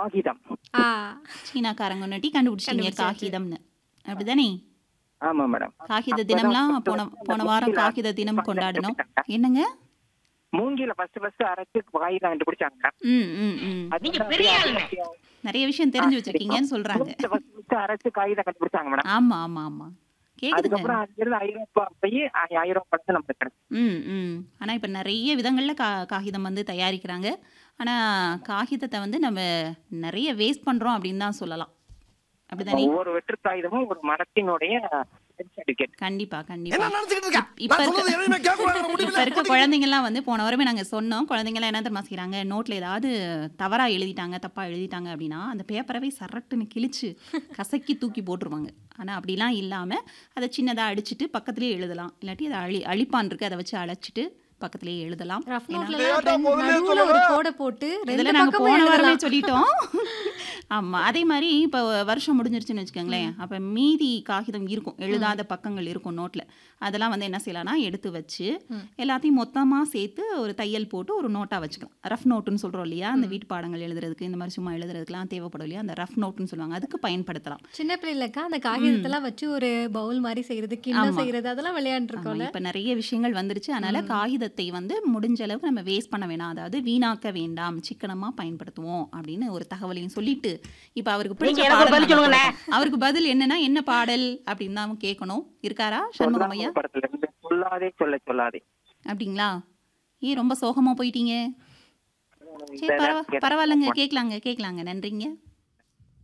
காகிதம் ஆ சீனாக்காரங்க நட்டி கண்டுபிடிச்சிட்டீங்க கண்டுபிடிச்சாச்சு. காகிதம்னு அப்படிதானே ஆமா மேடம் காகித அப்பதான் தினம்லாம் first போன first போன வாரம் மூங்கில காகித தினம் அரைச்சு கொண்டாடினோம் கண்டுபிடிச்சாங்க. என்னங்க மூங்கில ஃபர்ஸ்ட் ஃபர்ஸ்ட் அரைச்சு காகிதம் கண்டுபிடிச்சாங்க ம் ம் ம் நிறைய விஷயம் தெரிஞ்சு வச்சிருக்கீங்கன்னு சொல்றாங்க ஃபர்ஸ்ட் ஃபர்ஸ்ட் அரைச்சு காகிதம் கண்டுபிடிச்சாங்க மேடம் ஆமா ஆமா ஆமா கேக்குதுங்க அதுக்கப்புறம் அங்கிருந்து ஐரோப்பா போய் ஐ- ஐரோப்பா நமக்கு கிடைச்சது ம் ம் ஆனால் இப்போ நிறைய விதங்களில் கா காகிதம் வந்து தயாரிக்கிறாங்க ஆனால் காகிதத்தை வந்து நம்ம நிறைய வேஸ்ட் பண்ணுறோம் அப்படின்னு தான் சொல்லலாம் அப்படிதானே ஒவ்வொரு வெற்று காகிதமும் ஒரு மரத்தினுடைய சர்டிபிகேட் கண்டிப்பா என்ன கண்டிப்பா நினைச்சுக்கிட்டு இருக்க இப்ப நான் இருக்க- சொல்றது எதையுமே கேட்க கூடாது இப்போ முடியல இருக்க குழந்தைங்கலாம் வந்து போன வாரமே நாங்கள் சொன்னோம் குழந்தைங்கலாம் என்ன தெரியுமா செய்கிறாங்க நோட்டில் ஏதாவது தவறாக எழுதிட்டாங்க தப்பாக எழுதிட்டாங்க அப்படின்னா அந்த பேப்பரவே சரட்டுன்னு கிழிச்சு கசக்கி தூக்கி போட்டுருவாங்க ஆனால் அப்படிலாம் இல்லாமல் அதை சின்னதாக அடிச்சுட்டு பக்கத்துலேயே எழுதலாம் இல்லாட்டி அதை அழி அழிப்பான் இருக்கு அதை வச்சு அழைச்சிட்டு பக்கத்துலேயே எழுதலாம் ரஃப் ஏன்னா- நோட்ல ஏன்டா முதல்லயே நடுவுல ஒரு சொல்லல? கோடை போட்டு ரெண்டு இதெல்லாம் நாங்க பக்கமும் போன வாரமே எழுதலாம் சொல்லிட்டோம் ஆமா அதே மாதிரி இப்போ வருஷம் முடிஞ்சிருச்சுன்னு வச்சுக்கோங்களேன் அப்ப மீதி காகிதம் இருக்கும் எழுதாத பக்கங்கள் இருக்கும் நோட்ல அதெல்லாம் வந்து என்ன செய்யலாம்னா எடுத்து வச்சு எல்லாத்தையும் மொத்தமா சேர்த்து ஒரு தையல் போட்டு ஒரு நோட்டா வச்சுக்கலாம் ரஃப் நோட்டுன்னு சொல்றோம் இல்லையா அந்த வீட்டு பாடங்கள் எழுதுறதுக்கு இந்த மாதிரி சும்மா எழுதுறதுக்குலாம் தேவைப்படும் இல்லையா அந்த ரஃப் நோட்டுன்னு சொல்லுவாங்க அதுக்கு பயன்படுத்தலாம் சின்ன பிள்ளைலக்கா அந்த காகிதத்தெல்லாம் வச்சு ஒரு பவுல் மாதிரி செய்யறது கிண்ணம் ஆமா. செய்யறது அதெல்லாம் ஆமா, விளையாண்டுருக்கோம்ல இப்ப நிறைய விஷயங்கள் வந்துருச்சு அதனால காகிதத்தை வந்து முடிஞ்ச அளவுக்கு நம்ம வேஸ்ட் பண்ண வேணாம் அதாவது வீணாக்க வேண்டாம் சிக்கனமா பயன்படுத்துவோம் அப்படின்னு ஒரு தகவலையும் சொல்லிட்டு இப்ப அவருக்கு பிடிச்ச பாடல் நம்ம கொடுப்போம். அவருக்கு பதில் என்னன்னா என்ன பாடல் அப்படின்னு தான் கேட்கணும் இருக்காரா சண்முகம் ஐயா படத்துல இருந்து சொல்லாதே சொல்ல சொல்லாதே அப்படிங்களா ஏன் ரொம்ப சோகமா போயிட்டீங்க சரி பரவா பரவாயில்லைங்க கேட்கலாங்க கேட்கலாங்க நன்றிங்க